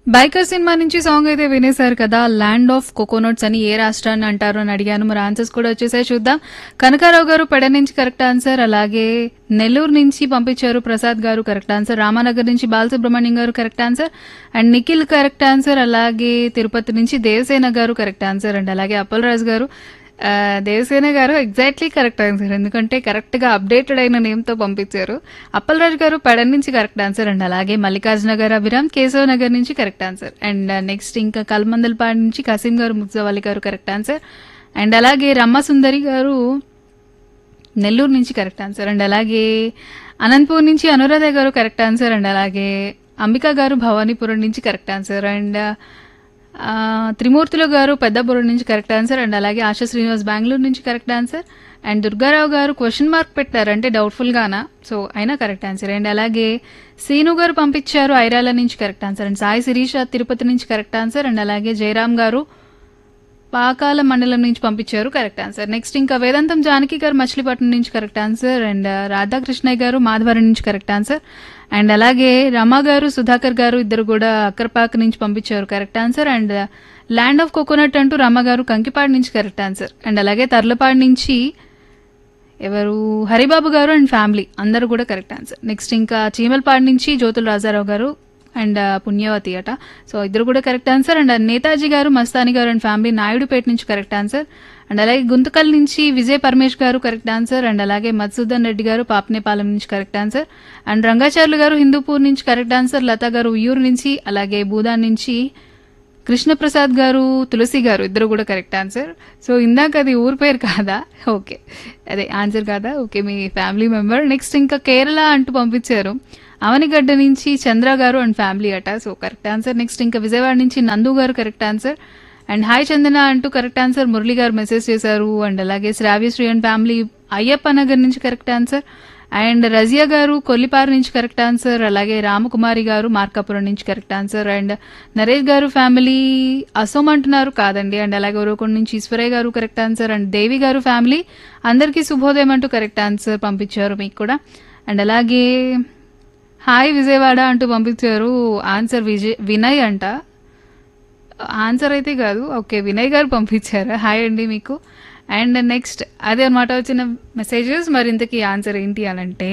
biker cinema నుంచి song అయితే వినేశారు కదా ల్యాండ్ ఆఫ్ కోకోనట్స్ అని ఏ రాష్ట్రాన్ని అంటారు అని అడిగాను మరి ఆన్సర్స్ కూడా వచ్చేసాయి చూద్దాం కనకారావు గారు పెడ నుంచి కరెక్ట్ ఆన్సర్ అలాగే నెల్లూరు నుంచి పంపించారు ప్రసాద్ గారు కరెక్ట్ ఆన్సర్ రామానగర్ నుంచి బాలసుబ్రహ్మణ్యం గారు correct answer and Nikhil correct answer అలాగే తిరుపతి నుంచి దేవసేన గారు కరెక్ట్ ఆన్సర్ అండ్ అలాగే అప్పలరాజు గారు ఆ, దేవసేన గారు ఎగ్జాక్ట్లీ కరెక్ట్ ఆన్సర్ ఎందుకంటే కరెక్ట్ గా అప్డేటెడ్ అయిన నేమ్ తో పంపించారు అప్పలరాజు గారు పడన్ నుంచి కరెక్ట్ ఆన్సర్ అండ్ అలాగే మల్లికార్జున గారు అభిరామ్ కేశవ నగర్ నుంచి కరెక్ట్ ఆన్సర్ అండ్ నెక్స్ట్ ఇంకా కల్మందల్పాడు నుంచి కసీం గారు ముగ్జవాలి గారు కరెక్ట్ ఆన్సర్ అండ్ అలాగే రమ్మ సుందరి గారు నెల్లూరు నుంచి కరెక్ట్ ఆన్సర్ అండ్ అలాగే అనంతపూర్ నుంచి అనురాధ గారు కరెక్ట్ ఆన్సర్ అండ్ అలాగే అంబిక గారు భవానీపురం నుంచి కరెక్ట్ ఆన్సర్ అండ్ ఆ, త్రిమూర్తులు గారు పెద్దపురం నుంచి కరెక్ట్ ఆన్సర్ అండ్ అలాగే ఆశా శ్రీనివాస్ బెంగళూరు నుంచి కరెక్ట్ ఆన్సర్ అండ్ దుర్గారావు గారు క్వశ్చన్ మార్క్ పెట్టారు అంటే డౌట్ఫుల్ గానా సో అయినా కరెక్ట్ ఆన్సర్ అండ్ అలాగే సీను గారు పంపించారు ఐరాల నుంచి correct answer and Sai Sirisha Tirupati నుంచి కరెక్ట్ ఆన్సర్ అండ్ అలాగే జయరామ్ గారు పాకాల మండలం నుంచి పంపించారు కరెక్ట్ ఆన్సర్ నెక్స్ట్ ఇంకా వేదాంతం జానకి గారు మచిలీపట్నం నుంచి కరెక్ట్ ఆన్సర్ అండ్ రాధాకృష్ణయ్య గారు మాధవరం నుంచి కరెక్ట్ ఆన్సర్ అండ్ అలాగే రమా గారు సుధాకర్ గారు ఇద్దరు కూడా అక్కర్పాక్ నుంచి పంపించారు correct answer and land of coconut అంటూ రమ గారు కంకిపాడు నుంచి కరెక్ట్ ఆన్సర్ అండ్ అలాగే తర్లపాడు నుంచి ఎవరు హరిబాబు గారు అండ్ ఫ్యామిలీ అందరూ కూడా కరెక్ట్ ఆన్సర్ నెక్స్ట్ ఇంకా చీమలపాడు నుంచి జ్యోతుల రాజారావు గారు అండ్ పుణ్యవతి అట సో ఇద్దరు కూడా కరెక్ట్ ఆన్సర్ అండ్ నేతాజీ గారు మస్తాని గారు అండ్ ఫ్యామిలీ నాయుడుపేట నుంచి కరెక్ట్ ఆన్సర్ అండ్ అలాగే గుంతకల్ నుంచి విజయ్ పరమేష్ గారు కరెక్ట్ ఆన్సర్ అండ్ అలాగే మధుసూదన్ రెడ్డి గారు పాపనేపాలెం నుంచి కరెక్ట్ ఆన్సర్ అండ్ రంగాచార్యులు గారు హిందూపూర్ నుంచి కరెక్ట్ ఆన్సర్ లత గారు ఉయ్యూరు నుంచి అలాగే భూదాన్ నుంచి కృష్ణప్రసాద్ గారు తులసి గారు ఇద్దరు కూడా కరెక్ట్ ఆన్సర్ సో ఇందాక అది ఊరు పేరు కాదా ఓకే అదే ఆన్సర్ కాదా ఓకే మీ ఫ్యామిలీ మెంబర్ నెక్స్ట్ ఇంకా కేరళ అంటూ పంపించారు అవనిగడ్డ నుంచి చంద్ర గారు అండ్ ఫ్యామిలీ అట సో కరెక్ట్ ఆన్సర్ నెక్స్ట్ ఇంకా విజయవాడ నుంచి నందు గారు correct answer and hi Chandana అంటూ కరెక్ట్ ఆన్సర్ మురళి గారు మెసేజ్ చేశారు అండ్ అలాగే శ్రావ్యశ్రీ అండ్ ఫ్యామిలీ అయ్యప్ప నగర్ నుంచి కరెక్ట్ ఆన్సర్ అండ్ రజియా గారు కొల్లిపారు నుంచి కరెక్ట్ ఆన్సర్ అలాగే రామకుమారి గారు మార్కాపురం నుంచి కరెక్ట్ ఆన్సర్ అండ్ నరేష్ గారు ఫ్యామిలీ అసోం అంటున్నారు కాదండి అండ్ అలాగే ఉరవకొండ నుంచి ఈశ్వరయ్య గారు కరెక్ట్ ఆన్సర్ అండ్ దేవి గారు ఫ్యామిలీ అందరికీ శుభోదయం అంటూ కరెక్ట్ ఆన్సర్ పంపించారు మీకు కూడా అండ్ అలాగే హాయ్ విజయవాడ అంటూ పంపించారు ఆన్సర్ విజయ్ వినయ్ అంట ఆన్సర్ అయితే కాదు ఓకే వినయ్ గారు పంపించారు హాయ్ అండి మీకు అండ్ నెక్స్ట్ అదే అనమాట వచ్చిన మెసేజెస్ మరి ఇంతకీ ఆన్సర్ ఏంటి అని అంటే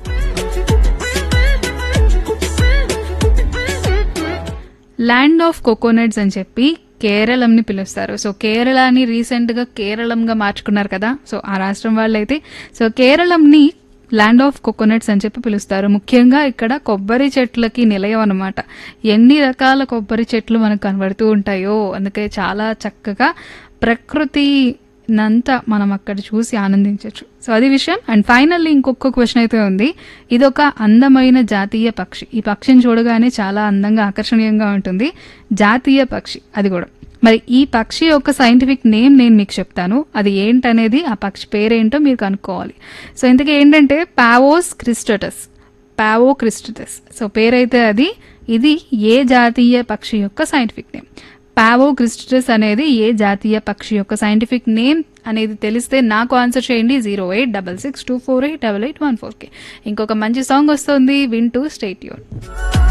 ల్యాండ్ ఆఫ్ కోకోనట్స్ అని చెప్పి కేరళంని పిలుస్తారు సో కేరళని రీసెంట్గా కేరళంగా మార్చుకున్నారు కదా సో ఆ రాష్ట్రం వాళ్ళైతే సో కేరళంని ల్యాండ్ ఆఫ్ కోకోనట్స్ అని చెప్పి పిలుస్తారు ముఖ్యంగా ఇక్కడ కొబ్బరి చెట్లకి నిలయం అనమాట ఎన్ని రకాల కొబ్బరి చెట్లు మనకు కనబడుతూ ఉంటాయో అందుకే చాలా చక్కగా ప్రకృతి నంతా మనం అక్కడ చూసి ఆనందించవచ్చు సో అది విషయం అండ్ ఫైనల్లీ ఇంకొక క్వశ్చన్ అయితే ఉంది ఇది ఒక అందమైన జాతీయ పక్షి ఈ పక్షిని చూడగానే చాలా అందంగా ఆకర్షణీయంగా ఉంటుంది జాతీయ పక్షి అది కూడా మరి ఈ పక్షి యొక్క సైంటిఫిక్ నేమ్ నేను మీకు చెప్తాను అది ఏంటనేది ఆ పక్షి పేరేంటో మీరు కనుక్కోవాలి సో ఇంతకీ ఏంటంటే Pavos cristatus Pavo cristatus so పేరైతే అది ఇది ఏ జాతీయ పక్షి యొక్క సైంటిఫిక్ నేమ్ పావో క్రిస్టస్ అనేది ఏ జాతీయ పక్షి యొక్క సైంటిఫిక్ నేమ్ అనేది తెలిస్తే నాకు ఆన్సర్ చేయండి zero eight double six two four eight double eight one ఫోర్కి ఇంకొక మంచి సాంగ్ వస్తుంది వింటూ స్టేట్ యూన్